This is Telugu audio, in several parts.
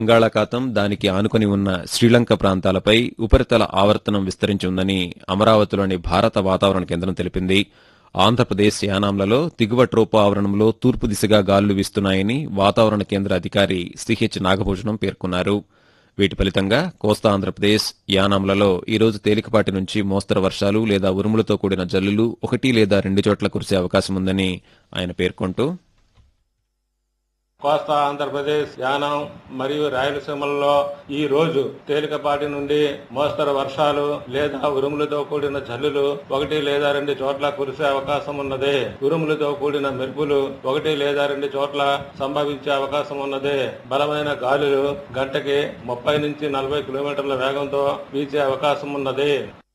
బంగాళాఖాతం దానికి ఆనుకొని ఉన్న శ్రీలంక ప్రాంతాలపై ఉపరితల ఆవర్తనం విస్తరించి ఉందని అమరావతిలోని భారత వాతావరణ కేంద్రం తెలిపింది ఆంధ్రప్రదేశ్ యానాంలలో దిగువ ట్రోపో ఆవరణంలో తూర్పు దిశగా గాలులు వీస్తున్నాయని వాతావరణ కేంద్ర అధికారి సిహెచ్ నాగభూషణం పేర్కొన్నారు వీటి ఫలితంగా కోస్తా ఆంధ్రప్రదేశ్ యానాంలలో ఈ రోజు తేలికపాటి నుంచి మోస్తరు వర్షాలు లేదా ఉరుములతో కూడిన జల్లులు ఒకటి లేదా రెండు చోట్ల కురిసే అవకాశం ఉందని ఆయన పేర్కొంటూ కోస్తా ఆంధ్రప్రదేశ్ యానం మరియు రాయలసీమల్లో ఈ రోజు తేలికపాటి నుండి మోస్తరు వర్షాలు లేదా ఉరుములతో కూడిన జల్లులు ఒకటి లేదా రెండు చోట్ల కురిసే అవకాశం ఉన్నది ఉరుములతో కూడిన మెరుపులు ఒకటి లేదా రెండు చోట్ల సంభవించే అవకాశం ఉన్నది బలమైన గాలులు గంటకి ముప్పై నుంచి నలభై కిలోమీటర్ల వేగంతో వీచే అవకాశం ఉన్నది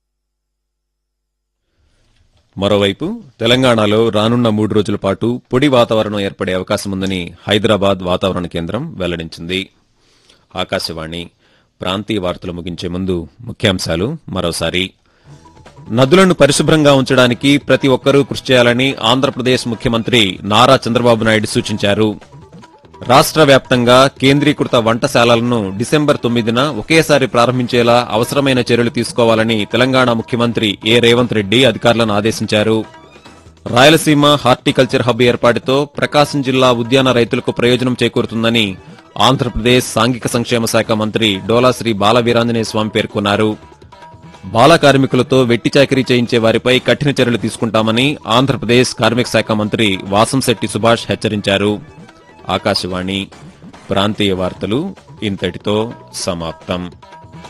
మరోవైపు తెలంగాణలో రానున్న మూడు రోజుల పాటు పొడి వాతావరణం ఏర్పడే అవకాశం ఉందని హైదరాబాద్ వాతావరణ కేంద్రం వెల్లడించింది ఆకాశవాణి ప్రాంతీయ వార్తలు ముగించే ముందు ముఖ్యాంశాలు మరోసారి నదులను పరిశుభ్రంగా ఉంచడానికి ప్రతి ఒక్కరూ కృషి చేయాలని ఆంధ్రప్రదేశ్ ముఖ్యమంత్రి నారా చంద్రబాబు నాయుడు సూచించారు రాష్ట్ర వ్యాప్తంగా కేంద్రీకృత వంటశాలలను డిసెంబర్ తొమ్మిదిన ఒకేసారి ప్రారంభించేలా అవసరమైన చర్యలు తీసుకోవాలని తెలంగాణ ముఖ్యమంత్రి ఏ రేవంత్ రెడ్డి అధికారులను ఆదేశించారు రాయలసీమ హార్టికల్చర్ హబ్ ఏర్పాటుతో ప్రకాశం జిల్లా ఉద్యాన రైతులకు ప్రయోజనం చేకూరుతుందని ఆంధ్రప్రదేశ్ సాంఘిక సంక్షేమ శాఖ మంత్రి డోలాశ్రీ బాలవీరాంజనేయ స్వామి పేర్కొన్నారు బాల కార్మికులతో వెట్టి చాకిరీ చేయించే వారిపై కఠిన చర్యలు తీసుకుంటామని ఆంధ్రప్రదేశ్ కార్మిక శాఖ మంత్రి వాసంశెట్టి సుభాష్ హెచ్చరించారు ఆకాశవాణి ప్రాంతీయ వార్తలు ఇంతటితో సమాప్తం